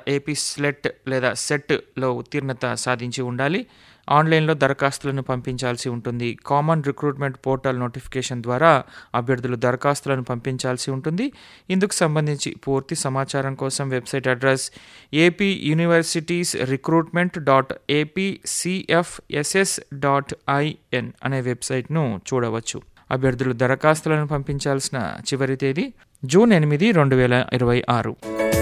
AP slate లేదా సెట్లో ఉత్తీర్ణత సాధించి ఉండాలి ఆన్లైన్లో దరఖాస్తులను పంపించాల్సి ఉంటుంది కామన్ రిక్రూట్మెంట్ పోర్టల్ నోటిఫికేషన్ ద్వారా అభ్యర్థులు దరఖాస్తులను పంపించాల్సి ఉంటుంది ఇందుకు సంబంధించి పూర్తి సమాచారం కోసం website address AP universities recruitment dot AP CFSS dot IN అనే వెబ్సైట్ను చూడవచ్చు అభ్యర్థులు దరఖాస్తులను పంపించాల్సిన చివరి తేదీ జూన్ ఎనిమిది రెండు వేల ఇరవై ఆరు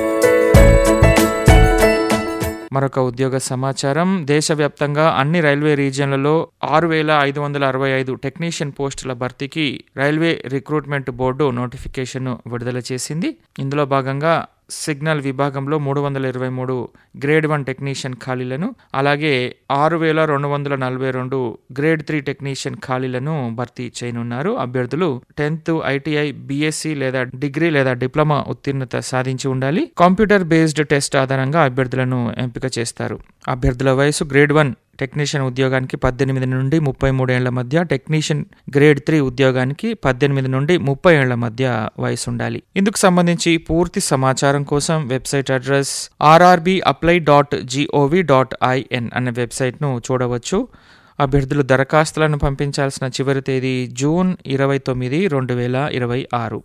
మరొక ఉద్యోగ సమాచారం దేశవ్యాప్తంగా అన్ని రైల్వే రీజియన్లలో ఆరు వేల ఐదు వందల అరవై ఐదు టెక్నీషియన్ పోస్టుల భర్తీకి రైల్వే రిక్రూట్మెంట్ బోర్డు నోటిఫికేషన్ విడుదల చేసింది ఇందులో భాగంగా సిగ్నల్ విభాగంలో మూడు వందల ఇరవై మూడు గ్రేడ్ వన్ టెక్నీషియన్ ఖాళీలను అలాగే ఆరు వేల రెండు వందల నలభై రెండు గ్రేడ్ త్రీ టెక్నీషియన్ ఖాళీలను భర్తీ చేయనున్నారు అభ్యర్థులు టెన్త్ ఐటీఐ బీఎస్సీ లేదా డిగ్రీ లేదా డిప్లొమా ఉత్తీర్ణత సాధించి ఉండాలి కంప్యూటర్ బేస్డ్ టెస్ట్ ఆధారంగా అభ్యర్థులను ఎంపిక చేస్తారు అభ్యర్థుల వయసు గ్రేడ్ వన్ టెక్నీషియన్ ఉద్యోగానికి పద్దెనిమిది నుండి ముప్పై మూడు ఏళ్ల మధ్య టెక్నీషియన్ గ్రేడ్ త్రీ ఉద్యోగానికి పద్దెనిమిది నుండి ముప్పై ఏళ్ల మధ్య వయసు ఉండాలి ఇందుకు సంబంధించి పూర్తి సమాచారం కోసం website address RRB apply dot GOV dot IN అనే వెబ్సైట్ను చూడవచ్చు అభ్యర్థులు దరఖాస్తులను పంపించాల్సిన చివరి తేదీ జూన్ ఇరవై తొమ్మిది రెండు వేల ఇరవై ఆరు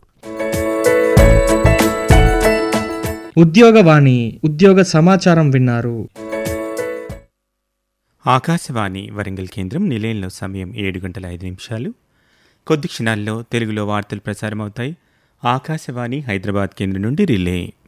ఉద్యోగవాణి ఉద్యోగ సమాచారం విన్నారు ఆకాశవాణి వరంగల్ కేంద్రం నిలయంలో సమయం ఏడు గంటల ఐదు నిమిషాలు కొద్ది క్షణాల్లో తెలుగులో వార్తలు ప్రసారమవుతాయి ఆకాశవాణి హైదరాబాద్ కేంద్రం నుండి రిలే